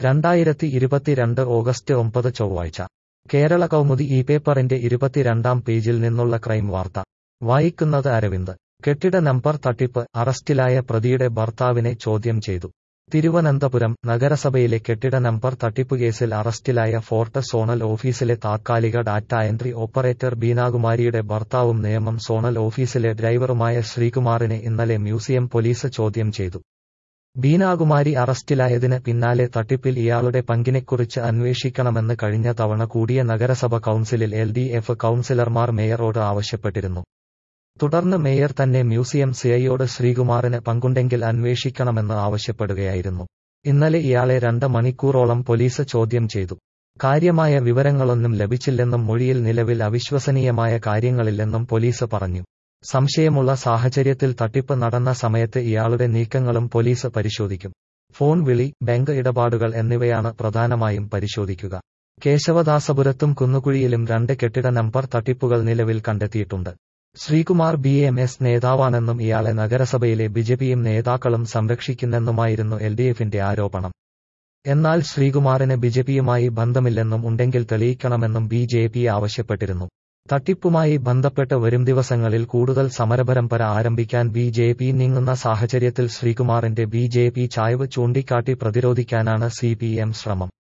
രണ്ടായിരത്തി ഇരുപത്തിരണ്ട് ഓഗസ്റ്റ് ഒമ്പത് ചൊവ്വാഴ്ച കേരള കൗമുദി ഈ പേപ്പറിന്റെ ഇരുപത്തിരണ്ടാം പേജിൽ നിന്നുള്ള ക്രൈം വാർത്ത വായിക്കുന്നത് അരവിന്ദ് കെട്ടിട നമ്പർ തട്ടിപ്പ് അറസ്റ്റിലായ പ്രതിയുടെ ഭർത്താവിനെ ചോദ്യം ചെയ്തു തിരുവനന്തപുരം നഗരസഭയിലെ കെട്ടിട നമ്പർ തട്ടിപ്പുകേസിൽ അറസ്റ്റിലായ ഫോർട്ട് സോണൽ ഓഫീസിലെ താത്കാലിക ഡാറ്റ എൻട്രി ഓപ്പറേറ്റർ ബീനാകുമാരിയുടെ ഭർത്താവും നേമം സോണൽ ഓഫീസിലെ ഡ്രൈവറുമായ ശ്രീകുമാറിനെ ഇന്നലെ മ്യൂസിയം പോലീസ് ചോദ്യം ചെയ്തു ബീനാകുമാരി അറസ്റ്റിലായതിന് പിന്നാലെ തട്ടിപ്പിൽ ഇയാളുടെ പങ്കിനെക്കുറിച്ച് അന്വേഷിക്കണമെന്ന് കഴിഞ്ഞ തവണ കൂടിയ നഗരസഭ കൌൺസിലിൽ എൽ ഡി എഫ് കൌൺസിലർമാർ മേയറോട് ആവശ്യപ്പെട്ടിരുന്നു തുടർന്ന് മേയർ തന്നെ മ്യൂസിയം സിഐയോട് ശ്രീകുമാറിന് പങ്കുണ്ടെങ്കിൽ അന്വേഷിക്കണമെന്ന് ആവശ്യപ്പെടുകയായിരുന്നു ഇന്നലെ ഇയാളെ രണ്ട് മണിക്കൂറോളം പോലീസ് ചോദ്യം ചെയ്തു കാര്യമായ വിവരങ്ങളൊന്നും ലഭിച്ചില്ലെന്നും മൊഴിയിൽ നിലവിൽ അവിശ്വസനീയമായ കാര്യങ്ങളില്ലെന്നും പോലീസ് പറഞ്ഞു സംശയമുള്ള സാഹചര്യത്തിൽ തട്ടിപ്പ് നടന്ന സമയത്ത് ഇയാളുടെ നീക്കങ്ങളും പോലീസ് പരിശോധിക്കും ഫോൺ വിളി ബാങ്ക് ഇടപാടുകൾ എന്നിവയാണ് പ്രധാനമായും പരിശോധിക്കുക കേശവദാസപുരത്തും കുന്നുകുഴിയിലും രണ്ട് കെട്ടിട നമ്പർ തട്ടിപ്പുകൾ നിലവിൽ കണ്ടെത്തിയിട്ടുണ്ട് ശ്രീകുമാർ ബി എം എസ് നേതാവാണെന്നും ഇയാളെ നഗരസഭയിലെ ബിജെപിയും നേതാക്കളും സംരക്ഷിക്കുന്നെന്നുമായിരുന്നു എൽ ഡി എഫിന്റെ ആരോപണം എന്നാൽ ശ്രീകുമാറിന് ബിജെപിയുമായി ബന്ധമില്ലെന്നും ഉണ്ടെങ്കിൽ തെളിയിക്കണമെന്നും ബി ജെ പി ആവശ്യപ്പെട്ടിരുന്നു തട്ടിപ്പുമായി ബന്ധപ്പെട്ട് വരും ദിവസങ്ങളിൽ കൂടുതൽ സമരപരമ്പര ആരംഭിക്കാൻ ബി ജെ പി നീങ്ങുന്ന സാഹചര്യത്തിൽ ശ്രീകുമാറിന്റെ ബി ജെ പി ചായ്വ് ചൂണ്ടിക്കാട്ടി പ്രതിരോധിക്കാനാണ് സി പി എം ശ്രമം